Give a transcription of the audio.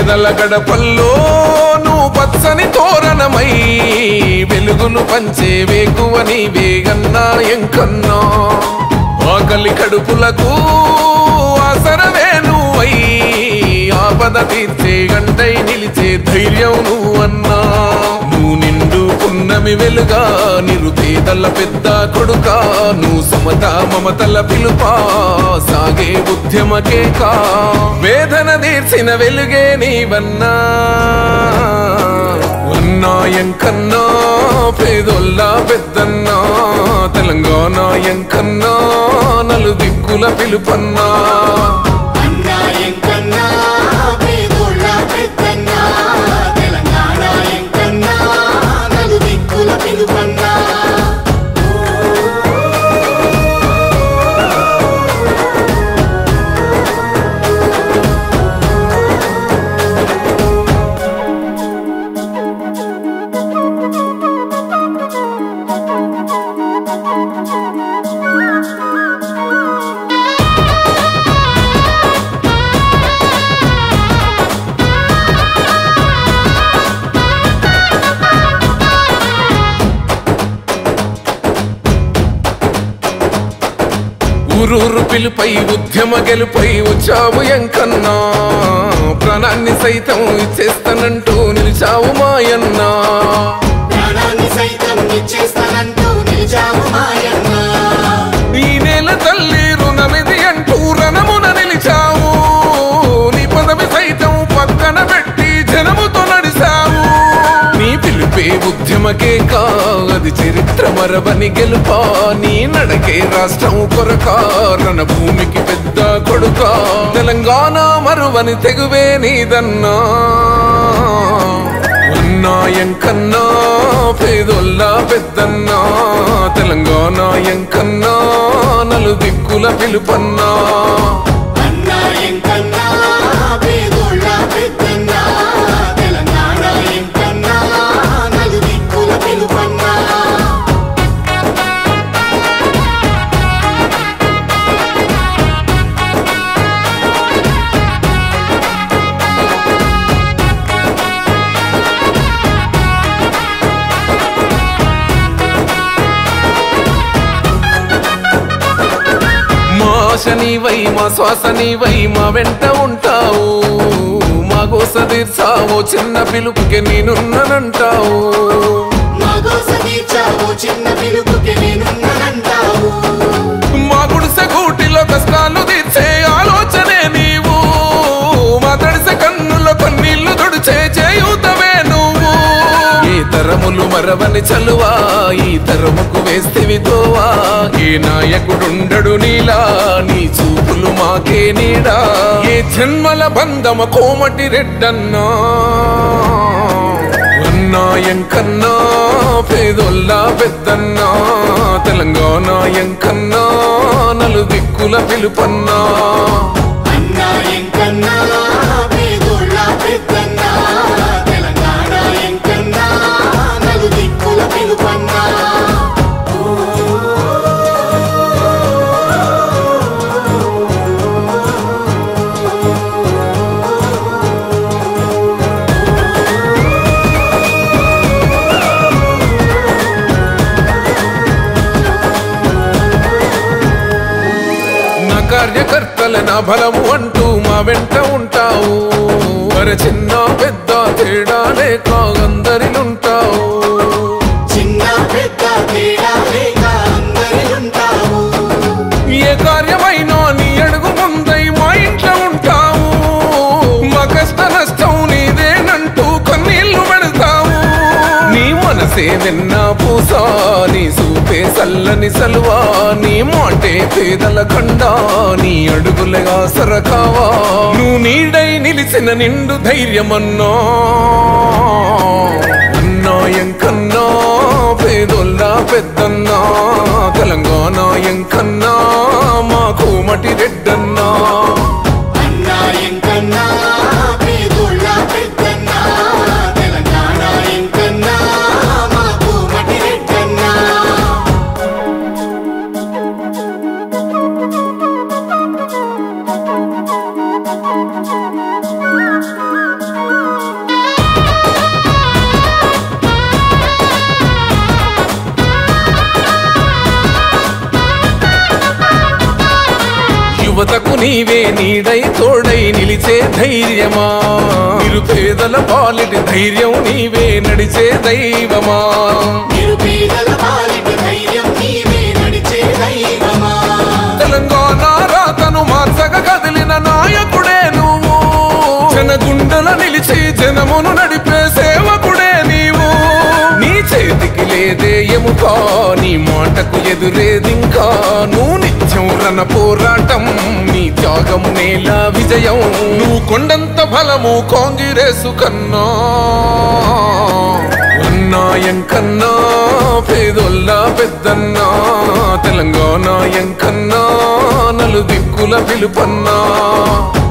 పేదల గడపల్లో నువ్వు పచ్చని తోరణమై వెలుగులు పంచే వేకువ నీవేగన్నా ఎంకన్నా ఆకలి కడుపులకు ఆసరవే నువ్వై ఆపద తీర్చే గంటై నిలిచే ధైర్యం నువ్వన్నా నువ్వు నిండు పున్నమి వెలుగా నిరుపేదల పెద్ద కొడుక నువ్వు సమత మమతల పిలుపా సాగే ఉద్యమకే కా వేదన తీర్చిన వెలుగే నీవన్నా ఉన్నాయం కన్నా పేదొల్ల పెద్దన్నా తెలంగాణ ఎంకన్నా నలు దిక్కుల పిలుపన్నా అన్నా ఎంకన్నా పేదోళ్ళ పెద్దన్నా తెలంగాణ ఎంకన్నా నలు దిక్కుల పిలుపన్నా ఊరూరు పిలుపై ఉద్యమ గెలుపై వచ్చావు ఎంకన్నా ప్రాణాన్ని సైతం ఇచ్చేస్తానంటూ నిలిచావు మాయన్నా ప్రాణాన్ని సైతం ఇచ్చేస్తానంటూ నిలిచావు మాయన్న ఈ నేల తల్లి రుణమిది అంటూ రణమున నిలిచావు నీ పదవి సైతం పక్కన పెట్టి జనముతో నడిచావు నీ పిలిపే ఉద్యమకే కాది చరిత్ర మరవని గెలుపా నీ నడకే రాష్ట్రం కొరక రణ భూమికి పెద్ద కొడుక తెలంగాణ మరువని తెగువే నీదన్నా ఉన్నాయం కన్నా పేదొల్ల పెద్దన్నా తెలంగాణ ఎంకన్నా నలు దిక్కుల పిలుపన్నా అన్నా ఎంకన్నా పేదోళ్ళ పెద్దన్నా తెలంగాణ ఎంకన్నా నలు దిక్కుల పిలుపన్నా మా ఆశనివై మా శ్వాసనివై మా వెంట ఉంటావు మా గోస తీర్చావు చిన్న పిలుపుకి నేనున్నానంటావు మా గోస తీర్చావు చిన్న పిలుపుకి నేనున్నానంటావు మా గుడిసె గూటిలో కష్టాలు తీర్చే ఆలోచనే నీవు మా తడిసె కన్నులో కన్నీళ్లు తుడిచే చేయుతవే నువ్వు ఈ తరములు మరవని చలువా ఈ తరముకు వేస్తేవి తోవా ఏ నాయకుడుండడు నీలా నీ చూపులు మాకే నీడా ఏ జన్మల బంధమ కోమటి రెడ్డన్నా ఉన్నాయం కన్నా పేదొల్ల పెద్దన్నా తెలంగాణ ఎంకన్నా నలు దిక్కుల పిలుపన్నా అన్నా ఎంకన్నా పేదోళ్ళ పెద్దన్నా తెలంగాణ ఎంకన్నా నలు దిక్కుల పిలుపన్నా నా కార్యకర్తల నా బలము అంటూ మా వెంట ఉంటావు మరి చిన్న పెద్ద తేడా లేక అందరిలుంటావు చిన్న పెద్ద తేడా లేక అందరిలుంటావు ఏ కార్యమైనా నీ అడుగు ముందై మా ఇంట్లో ఉంటావు మా కష్ట నష్టం నీదేనంటూ కన్నీళ్లు పెడతావు నీ మనసే నిన్న పూసా నీ సూపే సల్లని సల్వా నీ మాటే పేదల కండా నీ అడుగులగా సరకావా నువ్వు నీడై నిలిచిన నిండు ధైర్యమన్నా అన్నాయం కన్నా పేదొల్ల పెద్దన్నా తెలంగాణ ఎంకన్నా మాకు మటి రెడ్డన్నా అన్నా ఎంకన్నా పేదోళ్ళ పెద్దన్నా తెలంగాణ ఎంకన్నా మాకు మటి రెడ్డన్నా Thank you. నీవే నీడై తోడై నిలిచే ధైర్యమా నిరుపేదల పాలిటి ధైర్యం నీవే నడిచే దైవమా నిరుపేదల పాలిట ధైర్యం నీవే నడిచే దైవమా తెలంగాణ రాతను మార్చగ కదిలిన నాయకుడే నువ్వు జనగుండల నిలిచి జనమును నడిపే సేవకుడే నీవు నీ చేతికి లేదే ఎముకా నీ మాటకు ఎదురేదింకా నువ్వు నిత్యం రణ పోరాటం నీ త్యాగం నేల విజయం నువ్వు కొండంత బలము కాంగ్రెసు కన్నా అన్నాయం కన్నా పేదొల్ల పెద్దన్నా తెలంగాణ ఎంకన్నా నలు దిక్కుల పిలుపన్నా